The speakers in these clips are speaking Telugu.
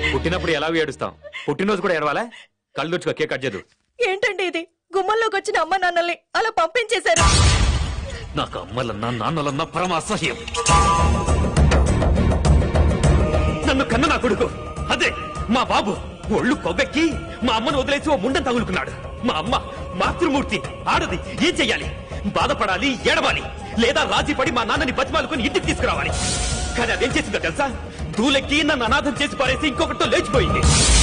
పుట్టినప్పుడు ఎలా ఏడుస్తాం పుట్టినరోజు కూడా ఏడవాలా కళ్ళు తుడుచుకో కేక్ కట్ చేయదు ఏంటండి ఇది గుమ్మంలోకి వచ్చిన అమ్మ నాన్నల్ని అలా పంపించేశారు నాకు అమ్మలన్నా నాన్నలన్నా పరమ అసహ్యం నన్ను కన్న నా కొడుకు అదే మా బాబు ఒళ్ళు కొవ్వెక్కి మా అమ్మను వదిలేసి ఓ ముండం తగులుకున్నాడు మా అమ్మ మాతృమూర్తి ఆడది ఏం చెయ్యాలి బాధపడాలి ఏడవాలి లేదా రాజీ పడి మా నాన్నని బతిమాలుకుని ఇంటికి తీసుకురావాలి కానీ అదేం చేసిందో తెలుసా దూలెక్కి నన్ను అనాథం చేసి పారేసి ఇంకొకటితో లేచిపోయింది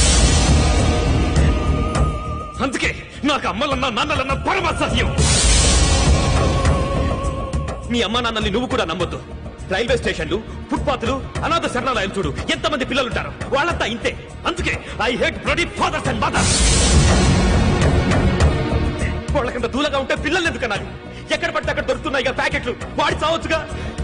అందుకే నాకు అమ్మలన్నా నాన్నలన్నా పరమ అసహ్యం మీ అమ్మా నాన్నల్ని నువ్వు కూడా నమ్మొద్దు రైల్వే స్టేషన్లు ఫుట్పాత్లు అనాథ శరణాలయాలు చూడు ఎంతమంది పిల్లలు ఉంటారు వాళ్ళంతా ఇంతే అందుకే I hate bloody fathers and mothers వాళ్ళకంత దూరంగా ఉంటే పిల్లలు ఎందుకు అనాలి ఎక్కడ పడితే అక్కడ దొరుకుతున్నాయి కదా ప్యాకెట్లు వాడి చావచ్చుగా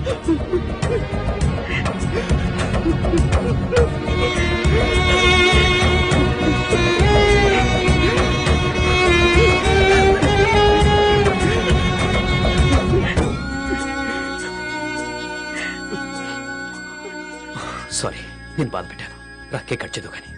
సారీ నేను బాధ పెట్టాను రక్కే కట్ చేదు కానీ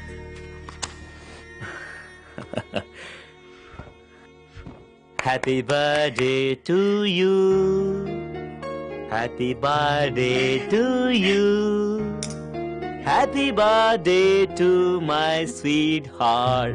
happy birthday to you happy birthday to you happy birthday to my sweetheart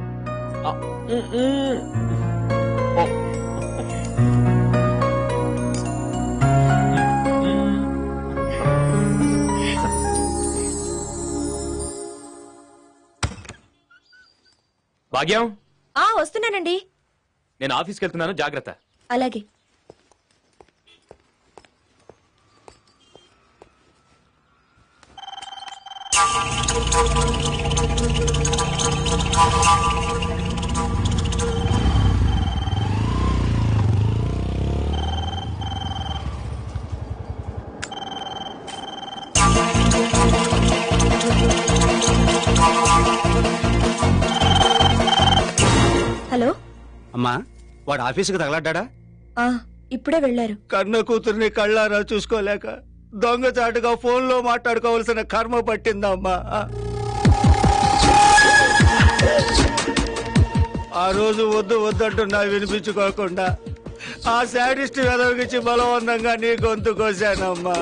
Bhagyam ఆ వస్తున్నానండి నేను ఆఫీస్కి వెళ్తున్నాను జాగ్రత్త అలాగే హలో అమ్మా వాడు ఆఫీసుకు తగలడ్డా ఆ ఇప్పుడే వెళ్ళారు కన్న కూతుర్ని కళ్ళారా చూసుకోలేక దొంగచాటుగా ఫోన్లో మాట్లాడుకోవాల్సిన కర్మ పట్టిందమ్మా ఆ రోజు వద్దు వద్దంటున్నా వినిపించుకోకుండా ఆ శాడిస్ట్ వెదవికిచ్చి బలవంతంగా నీ గొంతు కోసానమ్మా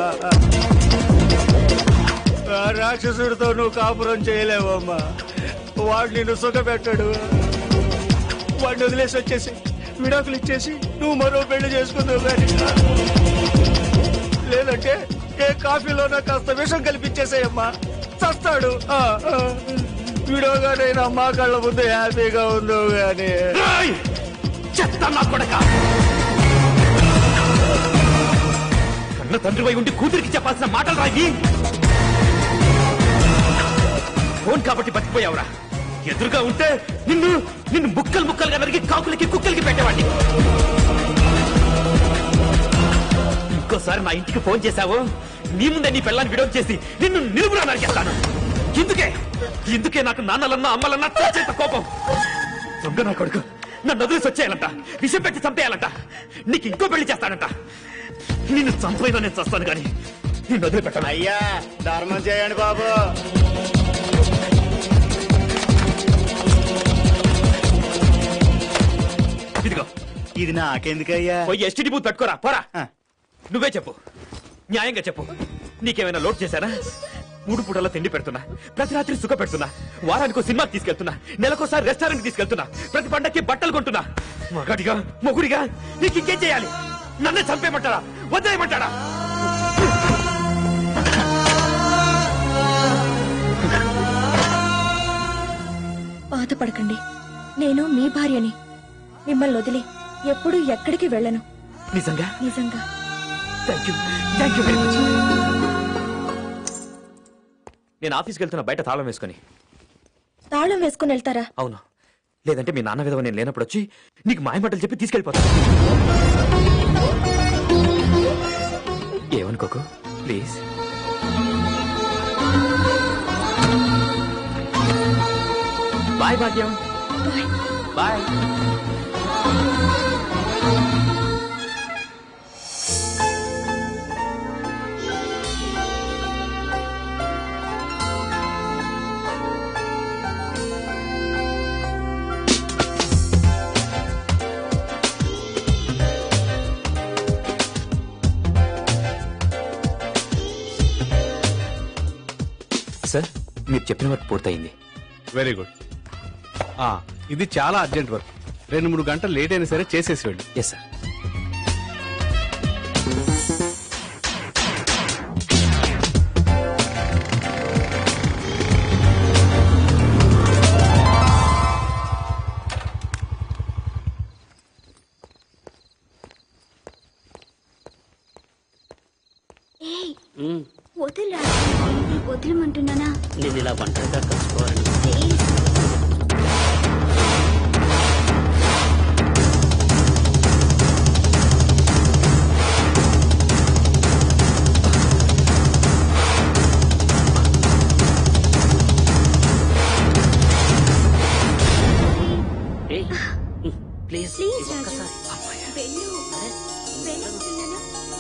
ఆ రాక్షసుడితో నువ్వు కాపురం చేయలేవమ్మా వాడు నిన్ను సుఖపెట్టాడు వాడిని వదిలేసి వచ్చేసి విడాకులు ఇచ్చేసి నువ్వు మరో పెళ్లి చేసుకుందావు కానీ లేదంటే ఏ కాఫీలోనో కాస్త విషం కల్పించేసాయమ్మా చస్తాడు ఆ, ఆ. విడోగానైనా మా కళ్ళ ముందు హ్యాపీగా ఉందో గాని ఏయ్! చెత్త నా కొడక కన్న తండ్రివై ఉండి కూతురికి చెప్పాల్సిన మాటలు రాయి ఫోన్ కాబట్టి బతికిపోయావురా ఎదురుగా ఉంటే నిన్ను నిన్ను ముక్కలు ముక్కలుగా నరిగి కాకులకి కుక్కలకి పెట్టేవాడిని ఇంకోసారి నా ఇంటికి ఫోన్ చేశావు నీ ముందే నీ పిల్లని విడో చేసి నిన్ను నిలువురా నరికేస్తాను ఎందుకే ఎందుకే నాకు నాన్నలన్నా అమ్మలన్నా చేత కోపం దొంగ నా కొడుకు నన్ను వదిలేసి వచ్చేయాలంట విషం పెట్టి చంపేయాలంట నీకు ఇంకో పెళ్లి చేస్తానంట నిన్ను చంపైనా నేను చస్తాను కానీ నిన్ను వదిలిపెట్టాను అయ్యా ధర్మం చేయండి బాబు ఇదిగో ఇది నాకెందుకయ్యా పోయి ఎస్టీడీ బూత్ పెట్టుకోరా పోరా ఆ. నువ్వే చెప్పు న్యాయంగా చెప్పు నీకేమైనా లోడ్ చేశానా మూడు పూటల తిండి పెడుతున్నా ప్రతి రాత్రి సుఖ పెడుతున్నా వారానికి సినిమా తీసుకెళ్తున్నా నెలకోసారి రెస్టారెంట్ తీసుకెళ్తున్నా ప్రతి పండక్కి బట్టలు కొంటున్నా మగాడిగా మొగుడిగా నీకు ఇంకేం చేయాలి నన్నే చంపేయమంటారా వదిలేయమంటారా బాధపడకండి నేను మీ భార్యని మిమ్మల్ని వదిలి ఎప్పుడూ ఎక్కడికి వెళ్ళను నిజంగా నిజంగా thank you thank you very much నేను ఆఫీస్కి వెళ్తున్నా బయట తాళం వేసుకొని తాళం వేసుకుని వెళ్తారా అవును లేదంటే మీ నాన్న విధవ నేను లేనప్పుడు వచ్చి నీకు మాయమాటలు చెప్పి తీసుకెళ్ళిపోతా ఏమనుకోకు please bye Bhagyam bye bye మీరు చెప్పిన వర్క్ పూర్తయింది వెరీ గుడ్ ఆ, ఇది చాలా అర్జెంట్ వర్క్ రెండు మూడు గంటలు లేట్ అయినా సరే చేసేసి వెళ్ళు ఎస్ సార్ ఏయ్ వదిలరా వదిలమంటున్నానా నేను ఇలా ఒంటరిగా కలుసుకోవాలని ప్లీజ్ ఏయ్, ప్లీజ్ ప్లీజ్ రాజు ఒక్కసారి వెళ్ళు వెళ్ళమంటున్నానా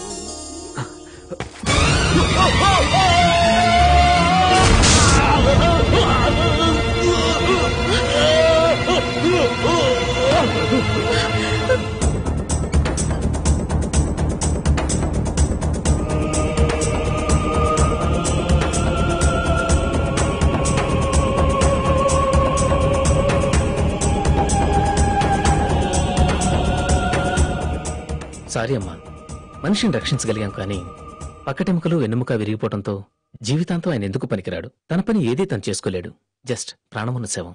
సారీ అమ్మా మనిషిని రక్షించగలిగాం కానీ పక్కటెముకలు వెన్నెముక విరిగిపోవడంతో జీవితాంతం ఆయన ఎందుకు పనికిరాడు తన పని ఏదీ తను చేసుకోలేడు జస్ట్ ప్రాణమున్న శవం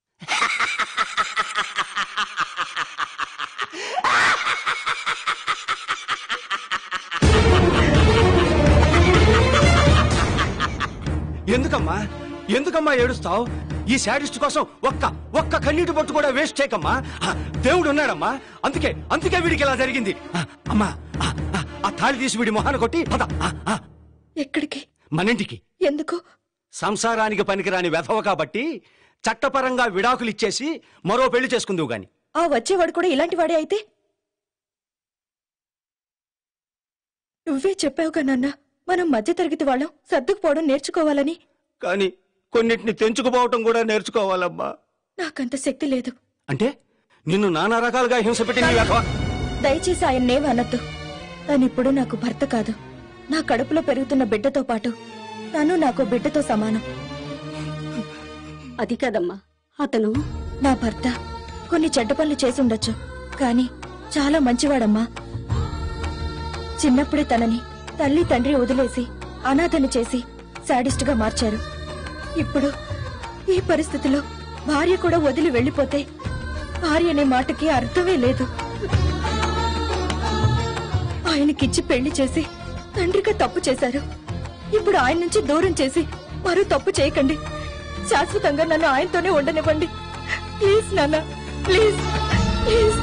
ఎందుకమ్మా ఎందుకమ్మా ఏడుస్తావు ఈ శాడిస్ట్ కోసం ఒక్క ఒక్క కన్నీటి బొట్టు కూడా వేస్ట్ చేయకమ్మా ఆ, దేవుడు ఉన్నాడమ్మా అందుకే అందుకే వీడికి ఇలా జరిగింది ఆ, అమ్మా ఆ, ఆ, ఆ తాళి తీసి వీడి మొహాన కొట్టి పద ఆ, ఆ, ఎక్కడికి మనింటికి ఎందుకు సంసారానికి పనికిరాని వెధవ కాబట్టి చట్టపరంగా విడాకులు ఇచ్చేసి మరో పెళ్లి చేసుకుందువు గాని ఆ వచ్చేవాడు కూడా ఇలాంటి వాడే అయితే నువ్వే చెప్పావుగా నాన్న మనం మధ్యతరగతి వాళ్ళం సర్దుకుపోవడం నేర్చుకోవాలని కానీ కొన్నిటిని తెంచుకుపోవటం కూడా నేర్చుకోవాలమ్మా నాకంత శక్తి లేదు అంటే నిన్ను నానా రకాలుగా హింస పెట్టింది ఈ వెధవ దయచేసి ఆయన్నేం అనొద్దు తనిప్పుడు నాకు భర్త కాదు నా కడుపులో పెరుగుతున్న బిడ్డతో పాటు తను నాకు బిడ్డతో సమానం అది కదమ్మా అతను నా భర్త కొన్ని చెడ్డ పనులు చేసి ఉండొచ్చు కానీ చాలా మంచివాడమ్మా చిన్నప్పుడే తనని తల్లి తండ్రి వదిలేసి అనాథని చేసి శాడిస్ట్ గా మార్చారు ఇప్పుడు ఈ పరిస్థితిలో భార్య కూడా వదిలి వెళ్లిపోతే భార్య అనే మాటకి అర్థమే లేదు ఆయనకిచ్చి పెళ్లి చేసి తండ్రిగా తప్పు చేశారు ఇప్పుడు ఆయన నుంచి దూరం చేసి మరో తప్పు చేయకండి శాశ్వతంగా నన్ను ఆయనతోనే ఉండనివ్వండి ప్లీజ్ నాన్న ప్లీజ్ ప్లీజ్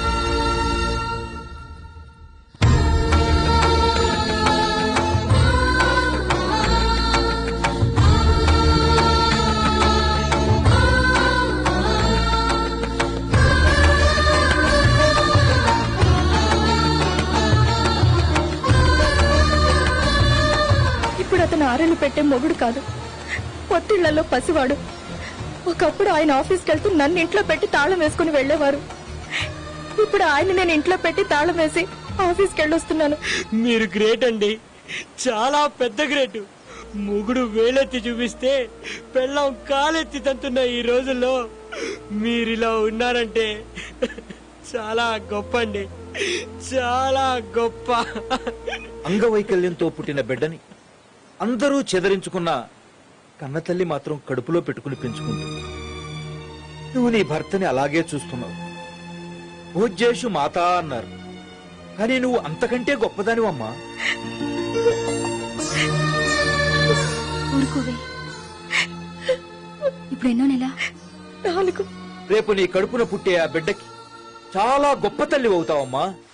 ఇప్పుడు అతను ఆరెలు పెట్టే మొగుడు కాదు పొత్తిళ్లలో పసివాడు ఒకప్పుడు ఆయన ఆఫీస్కి వెళ్తూ నన్ను ఇంట్లో పెట్టి తాళం వేసుకుని వెళ్లేవారు ఇప్పుడు ఆయన నేను ఇంట్లో పెట్టి తాళం వేసి ఆఫీస్కి వెళ్ళొస్తున్నాను మీరు గ్రేట్ అండి చాలా పెద్ద గ్రేట్ ముగుడు వేలెత్తి చూపిస్తే పెళ్ళం కాలెత్తి తంతున్న ఈ రోజుల్లో మీరిలా ఉన్నారంటే చాలా గొప్ప అండి చాలా గొప్ప అంగవైకల్యంతో పుట్టిన బిడ్డని అందరూ చెదరించుకున్న కన్నతల్లి మాత్రం కడుపులో పెట్టుకుని పెంచుకుంటుంది నువ్వు నీ భర్తని అలాగే చూస్తున్నావు భోజ్యేషు మాత అన్నారు కానీ నువ్వు అంతకంటే గొప్పదానివమ్మా ఊరుకోవే ఇప్పుడు ఎన్నో నెల నాలుగు రేపు నీ కడుపున పుట్టే ఆ బిడ్డకి చాలా గొప్ప తల్లి అవుతావమ్మా